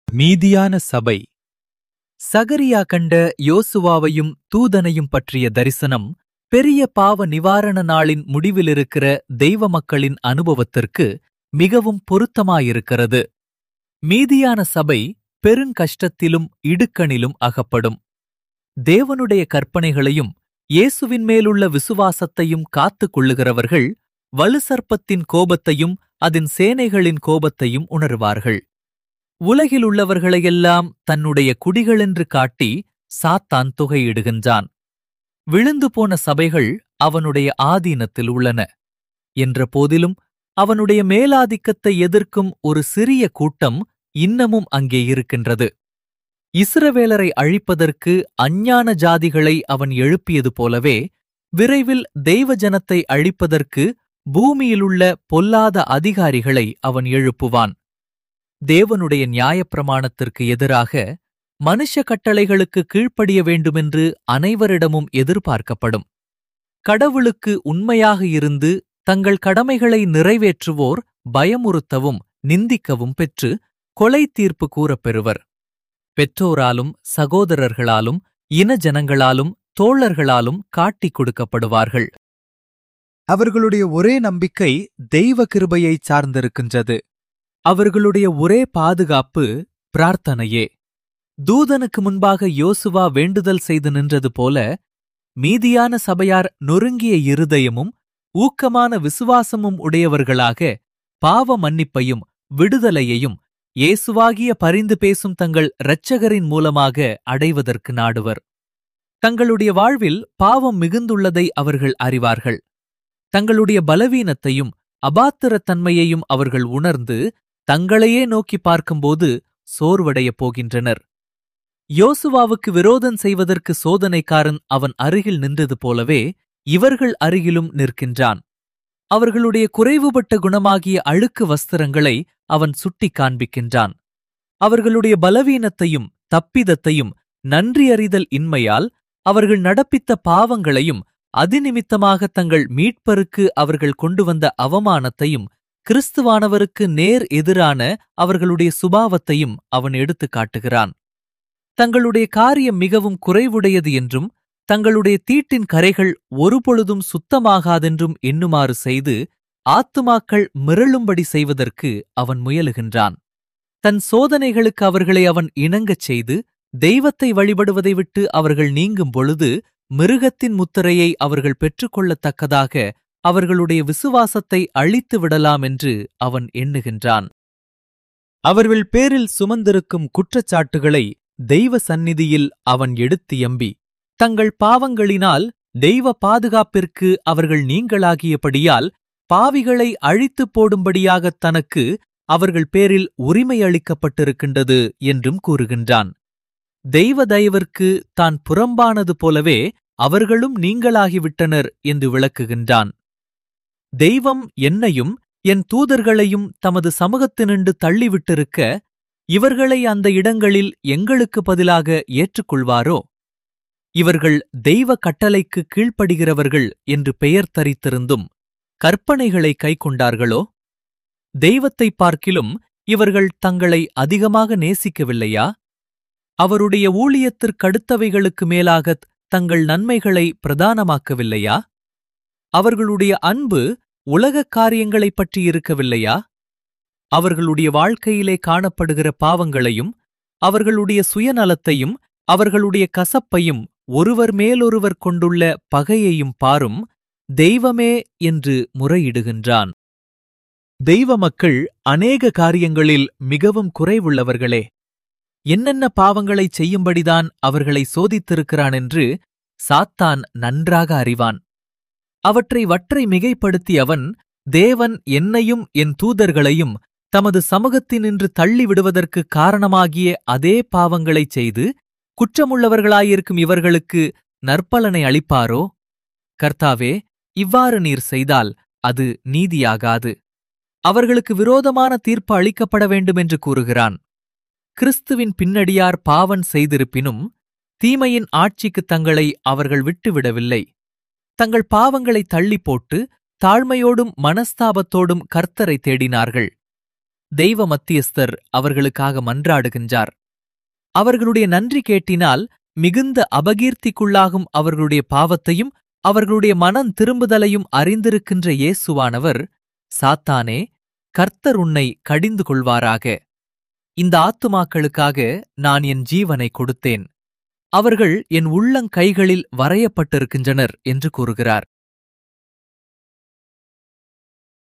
மீதியான சபை சகரியா கண்ட யோசுவாவையும் தூதனையும் பற்றிய தரிசனம் பெரிய பாவ நிவாரண நாளின் முடிவிலிருக்கிற தெய்வ மக்களின் அனுபவத்திற்கு மிகவும் பொருத்தமாயிருக்கிறது மீதியான சபை பெருங்கஷ்டத்திலும் இடுக்கணிலும் அகப்படும் தேவனுடைய கற்பனைகளையும் இயேசுவின் மேலுள்ள விசுவாசத்தையும் காத்துக் கொள்ளுகிறவர்கள் வலுசர்ப்பத்தின் கோபத்தையும் அதன் சேனைகளின் கோபத்தையும் உணர்வார்கள் உலகிலுள்ளவர்களையெல்லாம் தன்னுடைய குடிகளென்று காட்டி சாத்தான் தொகையிடுகின்றான் விழுந்து போன சபைகள் அவனுடைய ஆதீனத்தில் உள்ளன என்ற போதிலும் அவனுடைய மேலாதிக்கத்தை எதிர்க்கும் ஒரு சிறிய கூட்டம் இன்னமும் அங்கே இருக்கின்றது இஸ்ரவேலரை அழிப்பதற்கு அஞ்ஞான ஜாதிகளை அவன் எழுப்பியது போலவே விரைவில் தெய்வ ஜனத்தை அழிப்பதற்கு பூமியிலுள்ள பொல்லாத அதிகாரிகளை அவன் எழுப்புவான் தேவனுடைய நியாயப்பிரமாணத்திற்கு எதிராக மனுஷ கட்டளைகளுக்கு கீழ்ப்படிய வேண்டுமென்று அனைவரிடமும் எதிர்பார்க்கப்படும் கடவுளுக்கு உண்மையாக இருந்து தங்கள் கடமைகளை நிறைவேற்றுவோர் பயமுறுத்தவும் நிந்திக்கவும் பெற்று கொலை தீர்ப்பு கூறப்பெறுவர் பெற்றோராலும் சகோதரர்களாலும் இன ஜனங்களாலும் தோழர்களாலும் காட்டிக் கொடுக்கப்படுவார்கள் அவர்களுடைய ஒரே நம்பிக்கை தெய்வ கிருபையைச் சார்ந்திருக்கின்றது அவர்களுடைய ஒரே பாதுகாப்பு பிரார்த்தனையே தூதனுக்கு முன்பாக யோசுவா வேண்டுதல் செய்து நின்றது போல மீதியான சபையார் நொறுங்கிய இருதயமும் ஊக்கமான விசுவாசமும் உடையவர்களாக பாவ மன்னிப்பையும் விடுதலையையும் இயேசுவாகிய பரிந்து பேசும் தங்கள் இரட்சகரின் மூலமாக அடைவதற்கு நாடுவர் தங்களுடைய வாழ்வில் பாவம் மிகுந்துள்ளதை அவர்கள் அறிவார்கள் தங்களுடைய பலவீனத்தையும் அபாத்திரத்தன்மையையும் அவர்கள் உணர்ந்து தங்களையே நோக்கி பார்க்கும்போது சோர்வடையப் போகின்றனர் யோசுவாவுக்கு விரோதம் செய்வதற்கு சோதனைக்காரன் அவன் அருகில் நின்றது போலவே இவர்கள் அருகிலும் நிற்கின்றான் அவர்களுடைய குறைவுபட்ட குணமாகிய அழுக்கு வஸ்திரங்களை அவன் சுட்டிக் காண்பிக்கின்றான் அவர்களுடைய பலவீனத்தையும் தப்பிதத்தையும் நன்றியறிதல் இன்மையால் அவர்கள் நடப்பித்த பாவங்களையும் அதிநிமித்தமாக தங்கள் மீட்பருக்கு அவர்கள் கொண்டு வந்த அவமானத்தையும் கிறிஸ்துவானவருக்கு நேர் எதிரான அவர்களுடைய சுபாவத்தையும் அவன் எடுத்துக் காட்டுகிறான் தங்களுடைய காரியம் மிகவும் குறைவுடையது என்றும் தங்களுடைய தீட்டின் கரைகள் ஒருபொழுதும் சுத்தமாகாதென்றும் எண்ணுமாறு செய்து ஆத்துமாக்கள் மிரளும்படி செய்வதற்கு அவன் முயலுகின்றான் தன் சோதனைகளுக்கு அவர்களை அவன் இணங்கச் செய்து தெய்வத்தை வழிபடுவதை விட்டு அவர்கள் நீங்கும் பொழுது மிருகத்தின் முத்திரையை அவர்கள் பெற்றுக்கொள்ளத்தக்கதாக அவர்களுடைய விசுவாசத்தை அழித்து விடலாம் என்று அவன் எண்ணுகின்றான் அவர்கள் பேரில் சுமந்திருக்கும் குற்றச்சாட்டுகளை தெய்வ சந்நிதியில் அவன் எடுத்து எம்பி தங்கள் பாவங்களினால் தெய்வ பாதுகாப்பிற்கு அவர்கள் நீங்களாகியபடியால் பாவிகளை அழித்துப் போடும்படியாகத் தனக்கு அவர்கள் பேரில் உரிமை அளிக்கப்பட்டிருக்கின்றது என்றும் கூறுகின்றான் தெய்வ தயவிற்கு தான் புறம்பானது போலவே அவர்களும் நீங்களாகிவிட்டனர் என்று விளக்குகின்றான் தெய்வம் என்னையும் என் தூதர்களையும் தமது சமூகத்தினின்று தள்ளிவிட்டிருக்க இவர்களை அந்த இடங்களில் எங்களுக்கு பதிலாக ஏற்றுக்கொள்வாரோ இவர்கள் தெய்வ கட்டளைக்கு கீழ்ப்படுகிறவர்கள் என்று பெயர் தரித்திருந்தும் கற்பனைகளை கைக்கொண்டார்களோ தெய்வத்தைப் பார்க்கிலும் இவர்கள் தங்களை அதிகமாக நேசிக்கவில்லையா அவருடைய ஊழியத்திற்கடுத்தவைகளுக்கு மேலாகத் தங்கள் நன்மைகளை பிரதானமாக்கவில்லையா அவர்களுடைய அன்பு உலகக் காரியங்களைப் பற்றி இருக்கவில்லையா அவர்களுடைய வாழ்க்கையிலே காணப்படுகிற பாவங்களையும் அவர்களுடைய சுயநலத்தையும் அவர்களுடைய கசப்பையும் ஒருவர் மேலொருவர் கொண்டுள்ள பகையையும் பாரும் தெய்வமே என்று முறையிடுகின்றான் தெய்வ மக்கள் அநேக காரியங்களில் மிகவும் குறைவுள்ளவர்களே என்னென்ன பாவங்களைச் செய்யும்படிதான் அவர்களை சோதித்திருக்கிறான் என்று சாத்தான் நன்றாக அறிவான் அவற்றை வற்றை மிகைப்படுத்தி அவன் தேவன் என்னையும் என் தூதர்களையும் தமது சமூகத்தினின்று தள்ளிவிடுவதற்கு காரணமாகிய அதே பாவங்களைச் செய்து குற்றமுள்ளவர்களாயிருக்கும் இவர்களுக்கு நற்பலனை அளிப்பாரோ கர்த்தாவே இவ்வாறு நீர் செய்தால் அது நீதியாகாது அவர்களுக்கு விரோதமான தீர்ப்பு அளிக்கப்பட வேண்டுமென்று கூறுகிறான் கிறிஸ்துவின் பின்னடியார் பாவன் செய்திருப்பினும் தீமையின் ஆட்சிக்கு தங்களை அவர்கள் விட்டுவிடவில்லை தங்கள் பாவங்களை தள்ளிப் போட்டு தாழ்மையோடும் மனஸ்தாபத்தோடும் கர்த்தரை தேடினார்கள் தெய்வ மத்தியஸ்தர் அவர்களுக்காக மன்றாடுகின்றார் அவர்களுடைய நன்றி கேட்டினால் மிகுந்த அபகீர்த்திக்குள்ளாகும் அவர்களுடைய பாவத்தையும் அவர்களுடைய மனம் திரும்புதலையும் அறிந்திருக்கின்ற இயேசுவானவர் சாத்தானே கர்த்தர் உன்னை கடிந்து கொள்வாராக இந்த ஆத்துமாக்களுக்காக நான் என் ஜீவனை கொடுத்தேன் அவர்கள் என் உள்ளங்கைகளில் வரையப்பட்டிருக்கின்றனர் என்று கூறுகிறார்